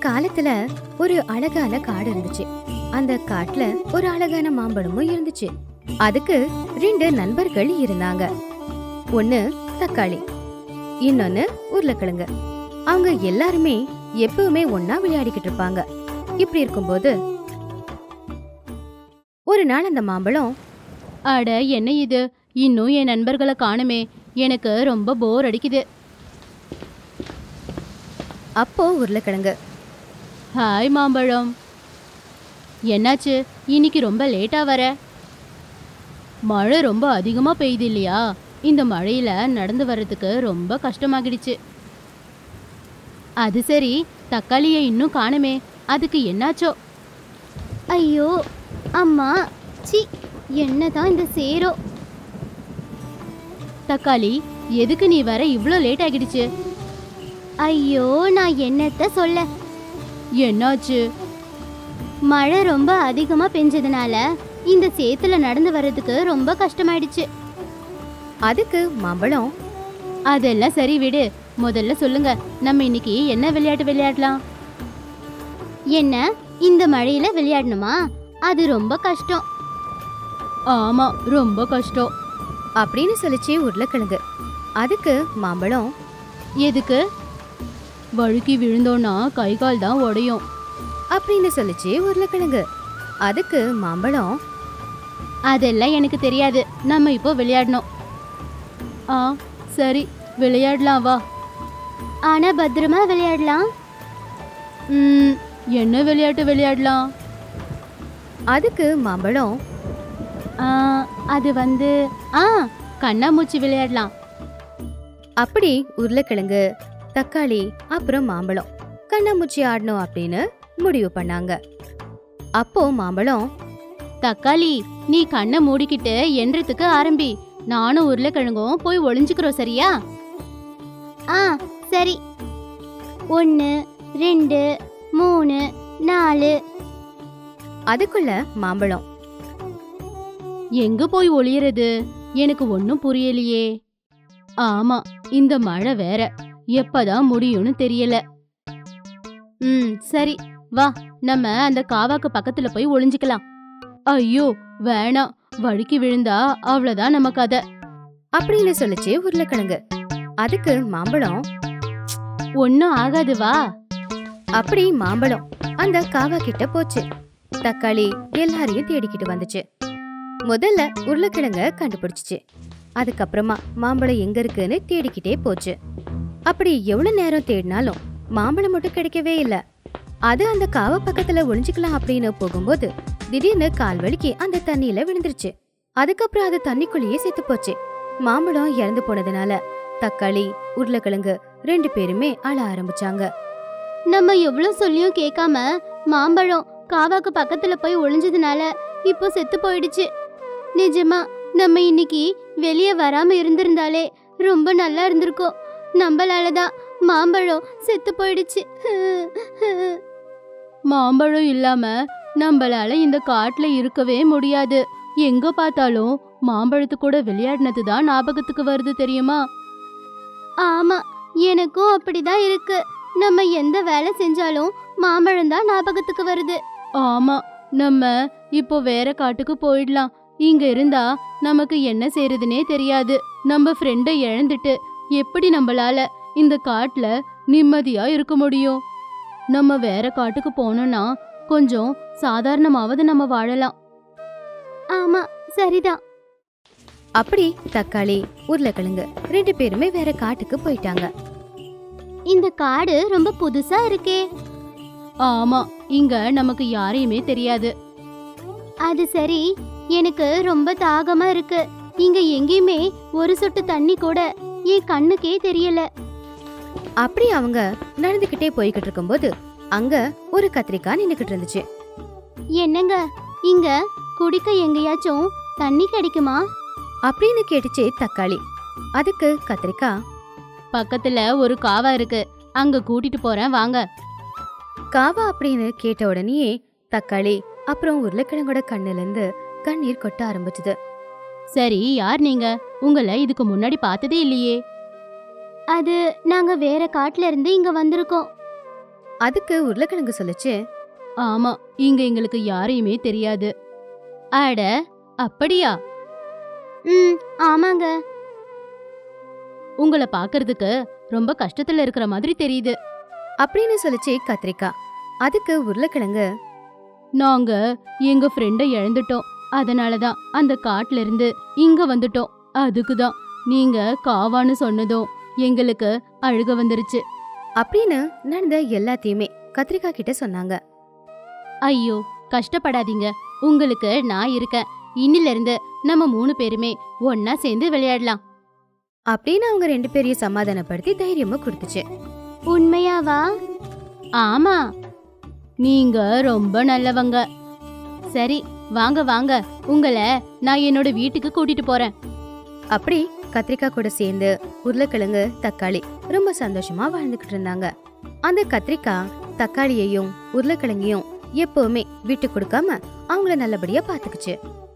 காலத்துல ஒரு அழகான காடு இருந்துச்சு அந்த காட்டுல ஒரு அழகான மாம்பழமும் இருந்துச்சு அதுக்கு ரெண்டு நண்பர்கள் இருந்தாங்க ஒன்னு தக்காளி இன்னொன்னு உருளைக்கிழங்கு அவங்க எல்லாருமே எப்பவுமே ஒன்னா விளையாடிக்கிட்டு இருப்பாங்க இப்படி இருக்கும்போது ஒரு நாள் அந்த மாம்பழம் அட என்ன இது இன்னும் என் நண்பர்களை காணுமே எனக்கு ரொம்ப போர் அடிக்குது அப்போ உருளைக்கிழங்கு ஹாய் மாம்பழம் என்னாச்சு இன்னைக்கு ரொம்ப லேட்டா வர மழை ரொம்ப அதிகமா பெய்யுது இல்லையா இந்த மழையில நடந்து வர்றதுக்கு ரொம்ப கஷ்டமாகிடுச்சு அது சரி தக்காளியை இன்னும் காணுமே அதுக்கு என்னாச்சோ ஐயோ அம்மா சி என்னதான் இந்த சேரோ தக்காளி எதுக்கு நீ வர இவ்ளோ லேட் ஆகிடுச்சு ஐயோ நான் என்னத்த சொல்ல என்னாச்சு மழை ரொம்ப அதிகமா பெஞ்சதுனால இந்த சேத்துல நடந்து வர்றதுக்கு ரொம்ப கஷ்டமாயிடுச்சு அதுக்கு மாம்பழம் அதெல்லாம் சரி விடு முதல்ல சொல்லுங்க நம்ம இன்னைக்கு என்ன விளையாட்டு விளையாடலாம் என்ன இந்த மழையில விளையாடணுமா அது ரொம்ப கஷ்டம் ஆமா ரொம்ப கஷ்டம் அப்படின்னு சொல்லிச்சு உருளைக்கிழங்கு அதுக்கு மாம்பழம் எதுக்கு வழுக்கி விழுந்தோன்னா கை கால் தான் உடையும் அப்படின்னு சொல்லிச்சு உருளைக்கிழங்கு அதுக்கு மாம்பழம் அதெல்லாம் எனக்கு தெரியாது நம்ம இப்போ விளையாடணும் ஆ சரி விளையாடலாம் வா ஆனா பத்திரமா விளையாடலாம் ம், என்ன விளையாட்டு விளையாடலாம் அதுக்கு மாம்பழம் ஆ, அது வந்து ஆ கண்ணாமூச்சி விளையாடலாம் அப்படி உருளைக்கிழங்கு தக்காளி அப்புறம் மாம்பழம் கண்ணாமூச்சி ஆடணும் அப்படின்னு முடிவு பண்ணாங்க அப்போ மாம்பழம் தக்காளி நீ கண்ணை மூடிக்கிட்டு எண்றதுக்கு ஆரம்பி நானும் உருளைக்கிழங்கும் போய் ஒளிஞ்சுக்கிறோம் சரியா ஆ சரி ஒன்று ரெண்டு மூணு நாலு அதுக்குள்ள மாம்பழம் எங்க போய் ஒளியறது எனக்கு ஒன்னும் புரியலையே ஆமா இந்த மழை வேற எப்பதான் முடியும்னு தெரியல ம் சரி வா நம்ம அந்த காவாக்கு பக்கத்துல போய் ஒளிஞ்சுக்கலாம் ஐயோ வேணாம் வழுக்கி விழுந்தா அவ்வளவுதான் நம்ம கதை அப்படின்னு சொல்லிச்சு உருளைக்கிழங்கு அதுக்கு மாம்பழம் ஒன்னும் ஆகாது வா அப்படி மாம்பழம் அந்த காவா கிட்ட போச்சு தக்காளி எல்லாரையும் தேடிக்கிட்டு வந்துச்சு முதல்ல உருளைக்கிழங்க கண்டுபிடிச்சிச்சு அதுக்கப்புறமா மாம்பழம் எங்க இருக்குன்னு தேடிக்கிட்டே போச்சு அப்படி எவ்வளவு நேரம் தேடினாலும் மாம்பழம் மட்டும் கிடைக்கவே இல்ல அது அந்த காவா பக்கத்துல ஒளிஞ்சுக்கலாம் அப்படின்னு போகும்போது திடீர்னு கால் வலிக்கு அந்த தண்ணியில விழுந்துருச்சு அதுக்கப்புறம் அது தண்ணிக்குள்ளேயே செத்து போச்சு மாம்பழம் இறந்து போனதுனால தக்காளி உருளைக்கிழங்கு ரெண்டு பேருமே அழ ஆரம்பிச்சாங்க நம்ம எவ்வளோ சொல்லியும் கேட்காம மாம்பழம் காவாக்கு பக்கத்துல போய் ஒளிஞ்சதுனால இப்போ செத்து போயிடுச்சு நிஜமா நம்ம இன்னைக்கு வெளியே வராம இருந்திருந்தாலே ரொம்ப நல்லா இருந்திருக்கும் நம்மளால தான் மாம்பழம் செத்து போயிடுச்சு மாம்பழம் இல்லாம நம்மளால இந்த காட்டுல இருக்கவே முடியாது எங்க பார்த்தாலும் மாம்பழத்து கூட விளையாடினது தான் ஞாபகத்துக்கு வருது தெரியுமா ஆமா எனக்கும் அப்படிதான் இருக்கு நம்ம எந்த வேலை செஞ்சாலும் மாம்பழம் தான் ஞாபகத்துக்கு வருது ஆமா நம்ம இப்போ வேற காட்டுக்கு போயிடலாம் இங்க இருந்தா நமக்கு என்ன செய்யறதுனே தெரியாது நம்ம ஃப்ரெண்டை இழந்துட்டு எப்படி நம்மளால இந்த காட்டுல நிம்மதியா இருக்க முடியும் நம்ம வேற காட்டுக்கு போனோம்னா கொஞ்சம் சாதாரணமாவது நம்ம வாழலாம் ஆமா சரிதான் அப்படி தக்காளி உருளைக்கிழங்கு ரெண்டு பேருமே வேற காட்டுக்கு போயிட்டாங்க இந்த காடு ரொம்ப புதுசா இருக்கே ஆமா இங்க நமக்கு யாரையுமே தெரியாது அது சரி எனக்கு ரொம்ப தாகமா இருக்கு இங்க எங்கேயுமே ஒரு சொட்டு தண்ணி கூட என் கண்ணுக்கே தெரியல அப்படி அவங்க நடந்துகிட்டே போய்கிட்டு இருக்கும்போது அங்க ஒரு கத்திரிக்காய் நின்னுக்கிட்டு இருந்துச்சு என்னங்க இங்க குடிக்க எங்கேயாச்சும் தண்ணி கிடைக்குமா அப்படின்னு கேட்டுச்சு தக்காளி அதுக்கு கத்திரிக்காய் பக்கத்துல ஒரு காவா இருக்கு அங்க கூட்டிட்டு போறேன் வாங்க காவா அப்படின்னு கேட்ட உடனேயே தக்காளி அப்புறம் உருளைக்கிழங்கோட கண்ணுல இருந்து கண்ணீர் கொட்ட ஆரம்பிச்சது சரி யார் நீங்க உங்களை இதுக்கு முன்னாடி பார்த்ததே இல்லையே அது நாங்க வேற காட்டுல இருந்து இங்க வந்திருக்கோம் அதுக்கு உருளைக்கிழங்கு சொல்லுச்சு ஆமா இங்க எங்களுக்கு யாரையுமே தெரியாது அட அப்படியா ம் ஆமாங்க உங்களை பாக்குறதுக்கு ரொம்ப கஷ்டத்துல இருக்கிற மாதிரி தெரியுது அப்படின்னு சொல்லுச்சு கத்திரிக்காய் அதுக்கு உருளைக்கிழங்கு நாங்க எங்க ஃப்ரெண்ட இழந்துட்டோம் அதனால தான் அந்த காட்டுல இருந்து இங்க வந்துட்டோம் அதுக்கு தான் நீங்க காவான்னு சொன்னதும் எங்களுக்கு அழுக வந்துருச்சு அப்படின்னு நடந்த எல்லாத்தையுமே கத்திரிக்காய் கிட்ட சொன்னாங்க ஐயோ கஷ்டப்படாதீங்க உங்களுக்கு நான் இருக்கேன் இன்னில இருந்து நம்ம மூணு பேருமே ஒன்னா சேர்ந்து விளையாடலாம் அப்படின்னு அவங்க ரெண்டு பேரையும் சமாதானப்படுத்தி தைரியமா கொடுத்துச்சு உண்மையாவா ஆமா நீங்க ரொம்ப நல்லவங்க சரி வாங்க வாங்க உங்களை நான் என்னோட வீட்டுக்கு கூட்டிட்டு போறேன் அப்படி கத்திரிக்காய் கூட சேர்ந்து உருளைக்கிழங்கு தக்காளி ரொம்ப சந்தோஷமா வாழ்ந்துகிட்டு இருந்தாங்க அந்த கத்திரிக்காய் தக்காளியையும் உருளைக்கிழங்கையும் எப்பவுமே விட்டு கொடுக்காம அவங்கள நல்லபடியா பாத்துக்குச்சு